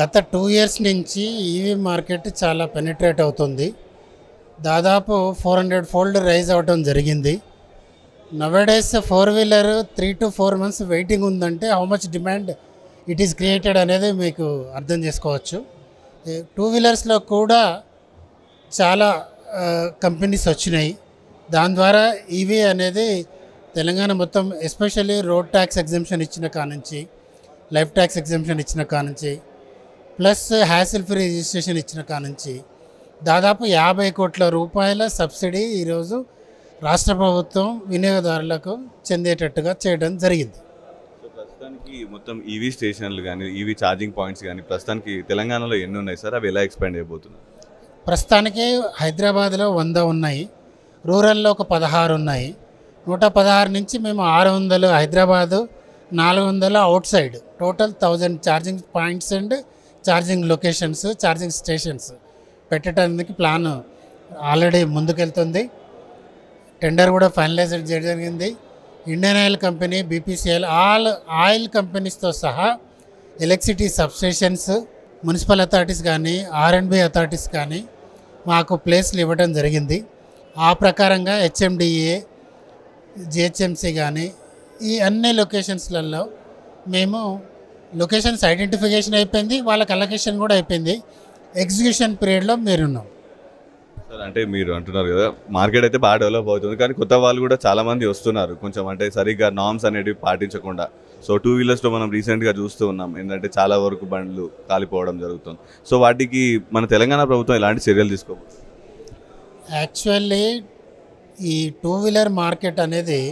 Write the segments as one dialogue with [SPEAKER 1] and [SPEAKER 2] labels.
[SPEAKER 1] గత two years నుంచి EV market చాలా పెనిట్రేట్ అవుతుంది దాదాపు ఫోర్ హండ్రెడ్ ఫోల్డ్ రైజ్ అవ్వటం జరిగింది nowadays four wheeler three to four months waiting ఉందంటే how much demand it is created అనేది మీకు అర్థం చేసుకోవచ్చు టూ వీలర్స్లో కూడా చాలా కంపెనీస్ వచ్చినాయి దాని ద్వారా ఈవీ అనేది తెలంగాణ మొత్తం ఎస్పెషల్లీ రోడ్ ట్యాక్స్ ఎగ్జామ్షన్ ఇచ్చిన కానుంచి లైఫ్ ట్యాక్స్ ఎగ్జామ్షన్ ఇచ్చిన కానుంచి ప్లస్ హ్యాసిల్ ఫ్రీ రిజిస్ట్రేషన్ ఇచ్చిన కానుంచి దాదాపు యాభై కోట్ల రూపాయల సబ్సిడీ ఈరోజు రాష్ట్ర ప్రభుత్వం వినియోగదారులకు చెందేటట్టుగా చేయడం జరిగింది
[SPEAKER 2] సో ప్రస్తుతానికి మొత్తం ఈవీ స్టేషన్లు కానీ ఈవీ ఛార్జింగ్ పాయింట్స్ కానీ ప్రస్తుతానికి తెలంగాణలో ఎన్ని ఉన్నాయి సార్ అవి ఎలా ఎక్స్పాండ్ అయిపోతున్నాయి
[SPEAKER 1] ప్రస్తుతానికి హైదరాబాద్లో వంద ఉన్నాయి రూరల్లో ఒక పదహారు ఉన్నాయి నూట పదహారు నుంచి మేము ఆరు వందలు హైదరాబాదు నాలుగు వందలు outside total thousand charging points and charging locations charging stations పెట్టడానికి ప్లాన్ ఆల్రెడీ ముందుకెళ్తుంది టెండర్ కూడా ఫైనలైజ్ చేయడం జరిగింది Indian oil company BPCL all oil కంపెనీస్తో సహా ఎలక్ట్రిసిటీ సబ్స్టేషన్స్ మున్సిపల్ అథారిటీస్ కానీ ఆర్ఎండ్బి అథారిటీస్ కానీ మాకు ప్లేస్లు ఇవ్వడం జరిగింది ఆ ప్రకారంగా హెచ్ఎండిఏ జిహెచ్ఎంసీ కానీ ఈ అన్ని లొకేషన్స్లలో మేము లొకేషన్స్ ఐడెంటిఫికేషన్ అయిపోయింది వాళ్ళకి అలొకేషన్ కూడా అయిపోయింది ఎగ్జిక్యూషన్ పీరియడ్లో మీరున్నాం
[SPEAKER 2] సార్ అంటే మీరు అంటున్నారు కదా మార్కెట్ అయితే బాగా డెవలప్ అవుతుంది కానీ కొత్త వాళ్ళు కూడా చాలా మంది వస్తున్నారు కొంచెం అంటే సరిగ్గా నామ్స్ అనేటివి పాటించకుండా సో టూ వీలర్స్లో మనం రీసెంట్గా చూస్తూ ఉన్నాం ఏంటంటే చాలా వరకు బండ్లు కాలిపోవడం జరుగుతుంది సో వాటికి మన తెలంగాణ ప్రభుత్వం ఎలాంటి చర్యలు తీసుకోవచ్చు
[SPEAKER 1] యాక్చువల్లీ ఈ టూ వీలర్ మార్కెట్ అనేది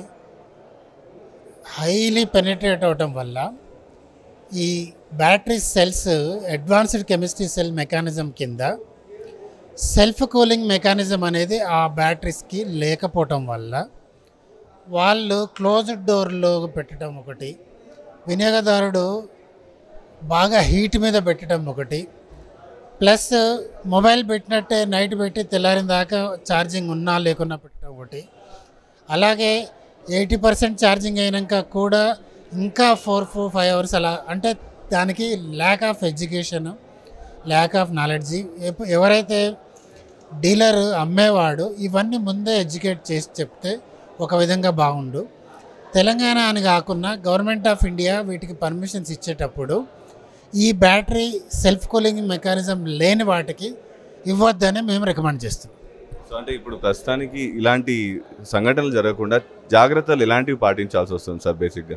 [SPEAKER 1] హైలీ పెనిట్రేట్ అవటం వల్ల ఈ battery cells advanced chemistry cell mechanism కింద సెల్ఫ్ కూలింగ్ మెకానిజం అనేది ఆ బ్యాటరీస్కి లేకపోవటం వల్ల వాళ్ళు క్లోజ్డ్ డోర్లో పెట్టడం ఒకటి వినియోగదారుడు బాగా హీట్ మీద పెట్టడం ఒకటి ప్లస్ మొబైల్ పెట్టినట్టే నైట్ పెట్టి తెల్లారిన దాకా ఛార్జింగ్ ఉన్నా లేకున్నా పెట్టడం ఒకటి అలాగే ఎయిటీ పర్సెంట్ ఛార్జింగ్ అయినాక కూడా ఇంకా ఫోర్ ఫోర్ ఫైవ్ అవర్స్ అలా అంటే దానికి lack of education lack of knowledge ఎవరైతే డీలర్ అమ్మేవాడు ఇవన్నీ ముందే ఎడ్యుకేట్ చేసి చెప్తే ఒక విధంగా బాగుండు తెలంగాణ అని కాకుండా గవర్నమెంట్ ఆఫ్ ఇండియా వీటికి పర్మిషన్స్ ఇచ్చేటప్పుడు ఈ బ్యాటరీ సెల్ఫ్ కూలింగ్ మెకానిజం లేని వాటికి ఇవ్వద్దని మేము రికమెండ్ చేస్తున్నాం
[SPEAKER 2] సో అంటే ఇప్పుడు ప్రస్తుతానికి ఇలాంటి సంఘటనలు జరగకుండా జాగ్రత్తలు ఎలాంటివి పాటించాల్సి వస్తుంది సార్ బేసిక్గా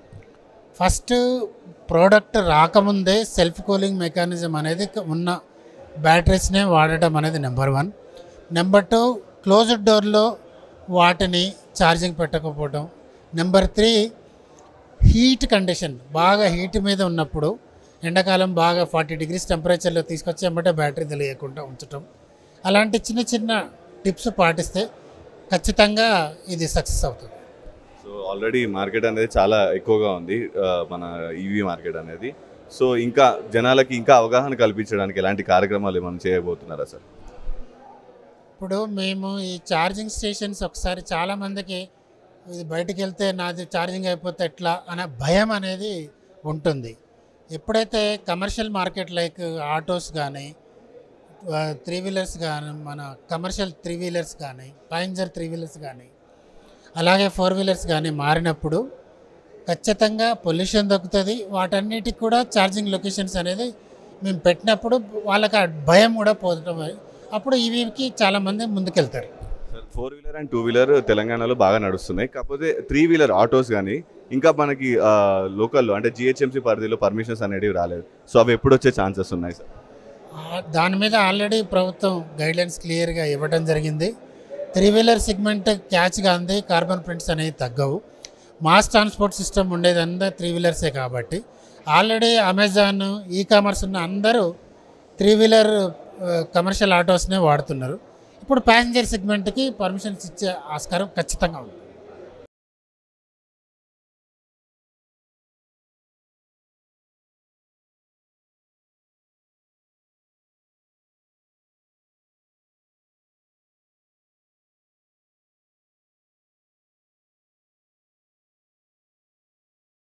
[SPEAKER 1] ఫస్ట్ ప్రోడక్ట్ రాకముందే సెల్ఫ్ కూలింగ్ మెకానిజం అనేది ఉన్న బ్యాటరీస్నే వాడటం అనేది number one number two closed డోర్లో వాటిని ఛార్జింగ్ పెట్టకపోవడం నెంబర్ త్రీ హీట్ కండిషన్ బాగా హీట్ మీద ఉన్నప్పుడు ఎండాకాలం బాగా ఫార్టీ డిగ్రీస్ టెంపరేచర్లో తీసుకొచ్చి ఎమ్మటే బ్యాటరీ తెలియకుండా ఉంచటం అలాంటి చిన్న చిన్న టిప్స్ పాటిస్తే ఖచ్చితంగా ఇది సక్సెస్ అవుతుంది
[SPEAKER 2] సో ఆల్రెడీ మార్కెట్ అనేది చాలా ఎక్కువగా ఉంది ఆ, మన ఈవీ మార్కెట్ అనేది సో ఇంకా జనాలకి ఇంకా అవగాహన కల్పించడానికి ఎలాంటి కార్యక్రమాలు ఏమైనా చేయబోతున్నారా సార్
[SPEAKER 1] ఇప్పుడు మేము ఈ ఛార్జింగ్ స్టేషన్స్ ఒకసారి చాలామందికి ఇది బయటికి వెళ్తే నాది ఛార్జింగ్ అయిపోతే ఎట్లా అనే భయం అనేది ఉంటుంది ఎప్పుడైతే కమర్షియల్ మార్కెట్ లైక్ ఆటోస్ కానీ త్రీ వీలర్స్ కానీ మన కమర్షియల్ త్రీ వీలర్స్ కానీ ప్యాసింజర్ త్రీ వీలర్స్ కానీ అలాగే ఫోర్ వీలర్స్ కానీ మారినప్పుడు ఖచ్చితంగా పొల్యూషన్ తగ్గుతుంది వాటన్నిటికి కూడా ఛార్జింగ్ లొకేషన్స్ అనేది మేము పెట్టినప్పుడు వాళ్ళకి ఆ భయం కూడా పోవడం అప్పుడు ఈవీకి చాలామంది ముందుకెళ్తారు
[SPEAKER 2] sir four wheeler and two wheeler తెలంగాణలో బాగా నడుస్తున్నాయి కాకపోతే త్రీ వీలర్ ఆటోస్ కానీ ఇంకా మనకి లోకల్లో అంటే జిహెచ్ఎంసీ పరిధిలో పర్మిషన్స్ అనేటివి రాలేదు సో అవి ఎప్పుడు వచ్చే ఛాన్సెస్ ఉన్నాయి సార్
[SPEAKER 1] ఆ- దాని మీద ఆల్రెడీ ప్రభుత్వం గైడ్లైన్స్ క్లియర్గా ఇవ్వడం జరిగింది త్రీ వీలర్ సెగ్మెంట్ క్యాచ్గా అంది కార్బన్ ప్రింట్స్ అనేవి తగ్గవు మాస్ ట్రాన్స్పోర్ట్ సిస్టమ్ ఉండేదంతా త్రీ వీలర్సే కాబట్టి ఆల్రెడీ అమెజాన్ ఈ కామర్స్ ఉన్న అందరూ త్రీ వీలర్ కమర్షియల్ ఆటోస్నే వాడుతున్నారు ఇప్పుడు ప్యాసింజర్ సెగ్మెంట్కి పర్మిషన్స్ ఇచ్చే ఆస్కారం ఖచ్చితంగా ఉంది